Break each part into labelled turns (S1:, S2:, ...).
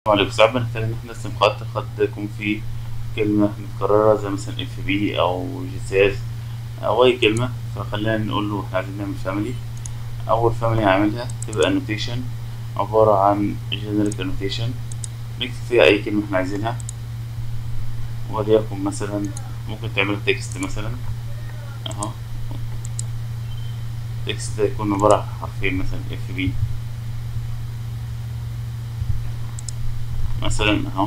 S1: عليكم ساعات بنحتاج إن احنا نرسم خط الخط ده يكون فيه كلمة متكررة زي مثلا اف بي أو جي سي اس أو أي كلمة فخلينا نقول له احنا عايزين نعمل فاميلي أول فاميلي هعملها تبقى انوتيشن عبارة عن جنريك انوتيشن نكتب فيها أي كلمة احنا عايزينها وليكن مثلا ممكن تعمل تكست مثلا اهو تكست ده يكون عبارة عن حرفين مثلا اف بي مثلا اهو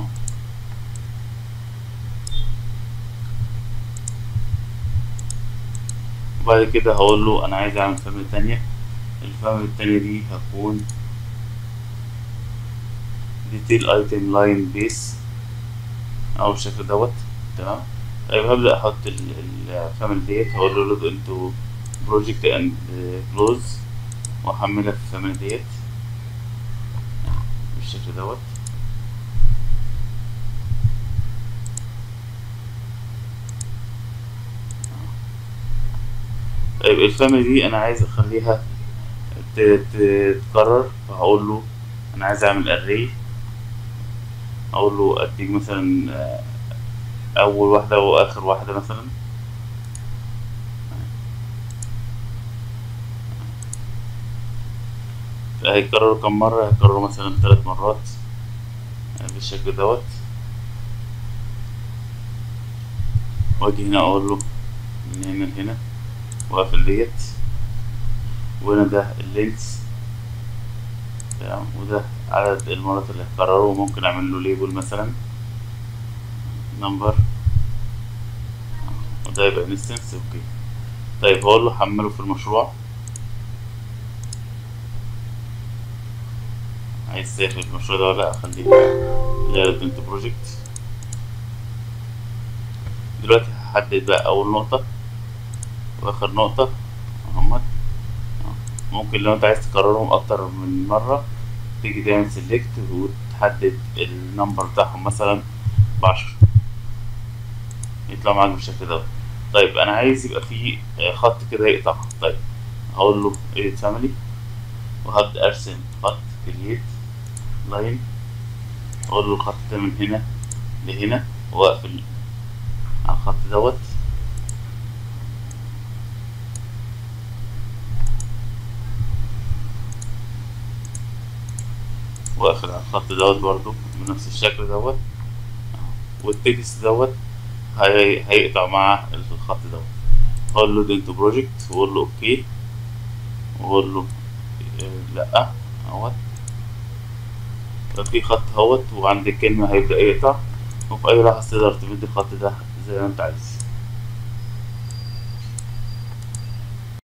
S1: وبعد كده هقول له انا عايز اعمل فاميلي تانية الفاميلي التانية دي هتكون ديتيل ايتم لاين بيس او بالشكل دوت تمام طيب هبدأ احط الفاميلي ديت هقول له لود انتو بروجكت اند كلوز واحملها في الفاميلي ديت بالشكل دوت طيب الفاميلي دي انا عايز اخليها تتكرر فهقول له انا عايز اعمل اري اقول له اديك مثلا اول واحده واخر واحده مثلا هيكرروا كم مرة هيكرروا مثلا ثلاث مرات بالشكل دوت واجي هنا اقول له من هنا لهنا واقفل ديت وهنا ده اللينس تمام وده عدد المرات اللي هتكرروا وممكن اعمل له ليبل مثلا نمبر وده يبقى انستنس اوكي طيب هقول له حمله في المشروع عايز تقفل المشروع ده ولا لا اخليه غير انت بروجكت دلوقتي هحدد بقى اول نقطة واخر نقطة اهمت ممكن لو انت عايز تكررهم اكتر من مرة تيجي تعمل سيلكت وتحدد النمبر بتاعهم مثلا بعشرة يطلع معاك بالشكل ده طيب انا عايز يبقى في خط كده يقطع طيب هقول له ايه فاميلي وهبدأ ارسم خط كرييت لاين اقول له الخط ده من هنا لهنا واقفل على الخط دوت واقفل على الخط دوت برضو بنفس الشكل دوت والتكست دوت هي... هيقطع مع الخط دوت هقول له انتو بروجكت واقول له اوكي واقول له لا اهوت في خط اهوت وعند الكلمة هيبدأ يقطع وفي أي لحظة تقدر تمد الخط ده زي ما أنت عايز